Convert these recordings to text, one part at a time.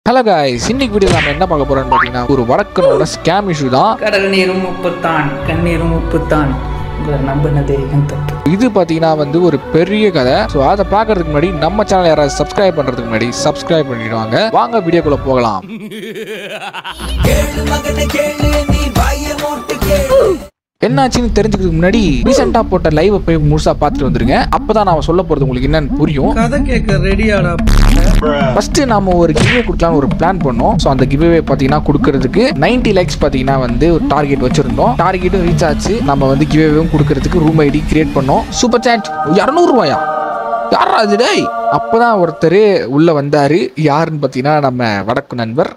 Hello guys இன்னைக்கு video நம்ம என்ன பார்க்க போறோம்னு பார்த்தீங்கன்னா ஒரு வடக்கனோட ஸ்கேம் இஷ்யூ தான் கடல் நீரும் உப்புத்தான் கண்ணீரும் உப்புத்தான் உங்களை நம்பினதே என் தப்பு இது பார்த்தீங்கன்னா வந்து ஒரு பெரிய கதை ஸோ அதை பார்க்கறதுக்கு முன்னாடி நம்ம சேனல் யாராவது சப்ஸ்கிரைப் பண்றதுக்கு முன்னாடி சப்ஸ்கிரைப் பண்ணிடுவாங்க வாங்க வீடியோக்குள்ள போகலாம் என்னாச்சுன்னு தெரிஞ்சுக்கிறதுக்கு முன்னாடி ரீசெண்டா போட்ட லைவ் போய் முழுசா பார்த்துட்டு வந்துருங்க அப்பதான் நான் சொல்ல போறது உங்களுக்கு என்னன்னு புரியும் கதை கேட்க ரெடியாடா ஃபர்ஸ்ட் நாம ஒரு கிவ்வே கொடுக்கலாம் ஒரு பிளான் பண்ணோம் ஸோ அந்த கிவ்வே பார்த்தீங்கன்னா கொடுக்கறதுக்கு 90 லைக்ஸ் பார்த்தீங்கன்னா வந்து ஒரு டார்கெட் வச்சிருந்தோம் டார்கெட்டும் ரீச் ஆச்சு நம்ம வந்து கிவ்வேவும் கொடுக்கறதுக்கு ரூம் ஐடி கிரியேட் பண்ணோம் சூப்பர் சாட் இரநூறுவாயா யாரா அது டேய் அப்பதான் ஒருத்தர் உள்ள வந்தாரு யாருன்னு பார்த்தீங்கன்னா நம்ம வடக்கு நண்பர்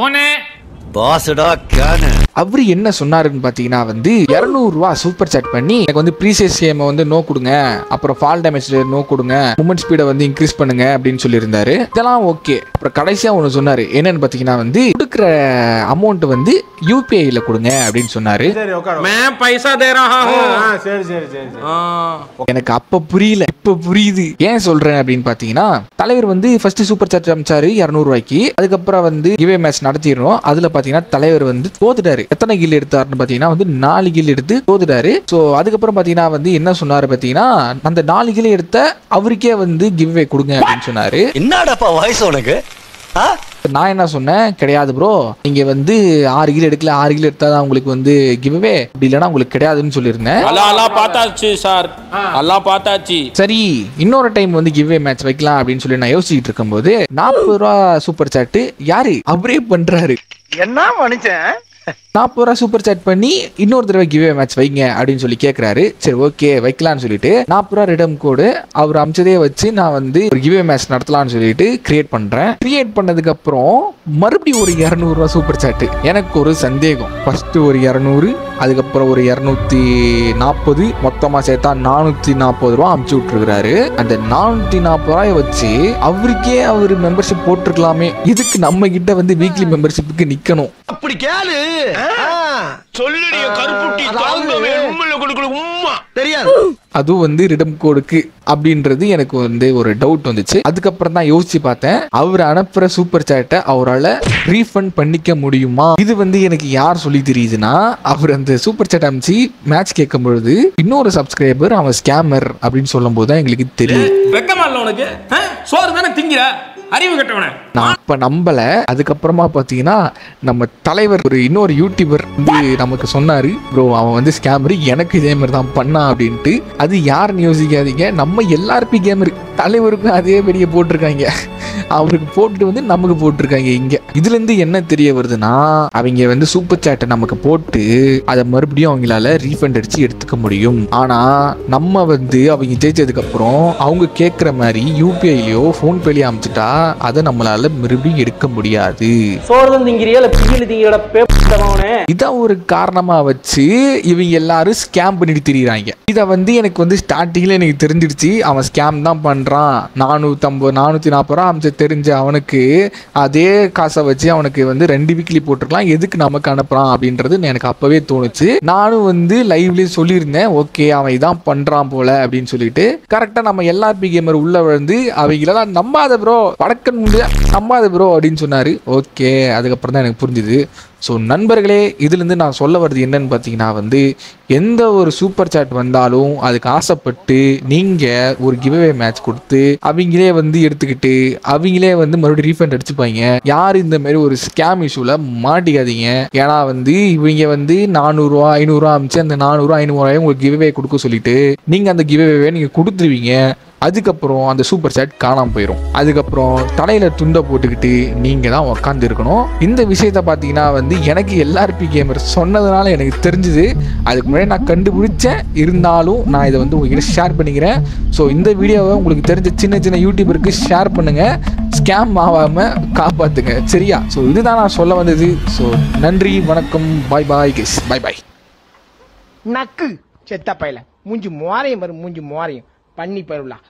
பாசுடா கேனு அவரு என்ன சொன்னாருன்னு பார்த்தீங்கன்னா வந்து இரநூறுவா சூப்பர் சாட் பண்ணி எனக்கு வந்து ப்ரீசியஸ் கேமை வந்து நோ கொடுங்க அப்புறம் ஃபால் டேமேஜ் நோ கொடுங்க மூமெண்ட் ஸ்பீடை வந்து இன்க்ரீஸ் பண்ணுங்க அப்படின்னு சொல்லியிருந்தாரு இதெல்லாம் ஓகே அப்புறம் கடைசியாக ஒன்று சொன்னாரு என்னன்னு பார்த்தீங்கன்னா வந்து கொடுக்குற அமௌண்ட் வந்து யூபிஐயில் கொடுங்க அப்படின்னு சொன்னாரு मैं पैसा दे रहा हूँ சரி சரி சரி சரி எனக்கு அப்ப புரியல இப்ப புரியுது ஏன் சொல்றேன் அப்படின்னு பாத்தீங்கன்னா தலைவர் வந்து ஃபர்ஸ்ட் சூப்பர் சாட் அமைச்சாரு இரநூறுவாய்க்கு அதுக்கப்புறம் வந்து கிவே மேட்ச் நடத்திடுறோம் அதுல பாத்தீங்கன்னா தலைவர் வந்து தோத்துட்டாரு எத்தனை கில் எடுத்தாருன்னு பாத்தீங்கன்னா வந்து நாலு கில் எடுத்து தோத்துட்டாரு சோ அதுக்கப்புறம் பாத்தீங்கன்னா வந்து என்ன சொன்னாரு பாத்தீங்கன்னா அந்த நாலு கில் எடுத்த அவருக்கே வந்து கிவ்வே கொடுங்க அப்படின்னு சொன்னாரு என்னடாப்பா வயசு உனக்கு ஆ? நான் என்ன சொன்னேன் கிடையாது ப்ரோ நீங்க வந்து ஆறு கிலோ எடுக்கல ஆறு கிலோ எடுத்தாதான் உங்களுக்கு வந்து கிவ்வே அப்படி இல்லைன்னா உங்களுக்கு கிடையாதுன்னு சொல்லியிருந்தேன் அல்லாஹ் அல்லாஹ் பார்த்தாச்சு சார் அல்லாஹ் பார்த்தாச்சு சரி இன்னொரு டைம் வந்து கிவ்வே மேட்ச் வைக்கலாம் அப்படின்னு சொல்லி நான் யோசிச்சுட்டு இருக்கும்போது நாற்பது ரூபா சூப்பர் சாட்டு யாரு அவரே பண்றாரு என்ன மனுஷன் நாற்பது ரூபா சூப்பர் சாட் பண்ணி இன்னொரு தடவை கிவ்வே மேட்ச் வைங்க அப்படின்னு சொல்லி கேட்குறாரு சரி ஓகே வைக்கலாம்னு சொல்லிட்டு நாற்பது ரூபா ரிடம் கோடு அவர் அமைச்சதே வச்சு நான் வந்து ஒரு கிவ்வே மேட்ச் நடத்தலாம்னு சொல்லிட்டு கிரியேட் பண்றேன் கிரியேட் பண்ணதுக்கு அப்புறம் மறுபடியும் ஒரு இரநூறுவா சூப்பர் சாட்டு எனக்கு ஒரு சந்தேகம் ஃபர்ஸ்ட் ஒரு இரநூறு அதுக்கப்புறம் ஒரு இரநூத்தி நாற்பது மொத்தமாக சேர்த்தா நானூற்றி நாற்பது ரூபா அமுச்சு விட்டுருக்காரு அந்த நானூற்றி நாற்பது ரூபாயை வச்சு அவருக்கே அவர் மெம்பர்ஷிப் போட்டிருக்கலாமே இதுக்கு நம்ம கிட்ட வந்து வீக்லி மெம்பர்ஷிப்புக்கு நிற்கணும் அப்படி கேளு சொல்லுடைய கருப்புட்டி தாங்கவே உண்மையில கொடுக்கல உம்மா தெரியாது அதுவும் வந்து ரிடம் கோடுக்கு அப்படின்றது எனக்கு வந்து ஒரு டவுட் வந்துச்சு அதுக்கப்புறம் தான் யோசிச்சு பார்த்தேன் அவர் அனுப்புற சூப்பர் சேட்டை அவரால் ரீஃபண்ட் பண்ணிக்க முடியுமா இது வந்து எனக்கு யார் சொல்லி தெரியுதுன்னா அவர் அந்த சூப்பர் சேட் அனுப்பிச்சு மேட்ச் கேட்கும் பொழுது இன்னொரு சப்ஸ்கிரைபர் அவன் ஸ்கேமர் அப்படின்னு சொல்லும் போது தான் எங்களுக்கு தெரியும் வெக்கமா இல்ல உனக்கு ஆ? சோறு தானே திங்கிற அறிவு கட்டவன நான் அப்ப நம்பல அதுக்கப்புறமா பாத்தீங்கன்னா நம்ம தலைவர் ஒரு இன்னொரு யூடியூபர் வந்து நமக்கு சொன்னாரு ப்ரோ அவன் வந்து ஸ்கேமர் எனக்கு இதே மாதிரி தான் பண்ணான் அப்படின்ட்டு அது யாருன்னு யோசிக்காதீங்க நம்ம எல்லாருக்கும் கேமர் தலைவருக்கும் அதே பெரிய போட்டிருக்காங்க அவருக்கு போட்டு வந்து நமக்கு போட்டிருக்காங்க இங்க இதுல இருந்து என்ன தெரிய வருதுன்னா அவங்க வந்து சூப்பர் சாட்டை நமக்கு போட்டு அதை மறுபடியும் அவங்களால ரீஃபண்ட் அடிச்சு எடுத்துக்க முடியும் ஆனா நம்ம வந்து அவங்க ஜெயிச்சதுக்கு அப்புறம் அவங்க கேட்குற மாதிரி யூபிஐலயோ ஃபோன்பேலயோ அமைச்சிட்டா அதை நம்மளால மறுபடியும் எடுக்க முடியாது சோறு திங்கிறியா இல்ல பிகிலி திங்கிறோட பேப்பவனே இதான் ஒரு காரணமா வச்சு இவங்க எல்லாரும் ஸ்கேம் பண்ணிட்டு திரியிறாங்க இதை வந்து எனக்கு வந்து ஸ்டார்டிங்ல எனக்கு தெரிஞ்சிடுச்சு அவன் ஸ்கேம் தான் பண்றான் நானூற்றம்பது நானூற்றி நாற்பது ரூபா அமைச்ச தெரிஞ்ச அவனுக்கு அதே காசை வச்சு அவனுக்கு வந்து ரெண்டு வீக்லி போட்டிருக்கலாம் எதுக்கு நமக்கு அனுப்புறான் அப்படின்றது எனக்கு அப்பவே தோணுச்சு நானும் வந்து லைவ்லயே சொல்லியிருந்தேன் ஓகே அவன் இதான் பண்றான் போல அப்படின்னு சொல்லிட்டு கரெக்டா நம்ம எல்லார்பி கேமர் உள்ள வந்து அவங்களெல்லாம் நம்பாத ப்ரோ வடக்கன் முடிய நம்பாத ப்ரோ அப்படின்னு சொன்னாரு ஓகே அதுக்கப்புறம் தான் எனக்கு புரிஞ்சுது ஸோ நண்பர்களே இதுலேருந்து நான் சொல்ல வர்றது என்னன்னு பார்த்தீங்கன்னா வந்து எந்த ஒரு சூப்பர் சாட் வந்தாலும் அதுக்கு ஆசைப்பட்டு நீங்கள் ஒரு கிவ்அவே மேட்ச் கொடுத்து அவங்களே வந்து எடுத்துக்கிட்டு அவங்களே வந்து மறுபடியும் ரீஃபண்ட் அடிச்சுப்பாங்க யார் இந்த மாதிரி ஒரு ஸ்கேம் இஷ்யூவில் மாட்டிக்காதீங்க ஏன்னா வந்து இவங்க வந்து நானூறுரூவா ஐநூறுரூவா அமிச்சு அந்த நானூறுரூவா ஐநூறுரூவாயும் உங்களுக்கு கிவ்அவே கொடுக்க சொல்லிட்டு நீங்கள் அந்த கிவ்அவே நீங்கள் கொடுத்துருவீங்க அதுக்கப்புறம் அந்த சூப்பர் சாட் காணாம போயிடும் அதுக்கப்புறம் தலையில துண்டை போட்டுக்கிட்டு நீங்க தான் உக்காந்து இருக்கணும் இந்த விஷயத்த பார்த்தீங்கன்னா வந்து எனக்கு எல்லார்பி கேமர் சொன்னதுனால எனக்கு தெரிஞ்சுது அதுக்கு முன்னாடி நான் கண்டுபிடிச்சேன் இருந்தாலும் நான் இதை வந்து உங்ககிட்ட ஷேர் பண்ணிக்கிறேன் ஸோ இந்த வீடியோவை உங்களுக்கு தெரிஞ்ச சின்ன சின்ன யூடியூபருக்கு ஷேர் பண்ணுங்க ஸ்கேம் ஆகாம காப்பாத்துங்க சரியா ஸோ இதுதான் நான் சொல்ல வந்தது ஸோ நன்றி வணக்கம் பாய் பாய் கேஸ் பாய் பாய் நக்கு செத்த பையல மூஞ்சி மோரையும் பாரு மூஞ்சி மோரையும் பண்ணி பருவலா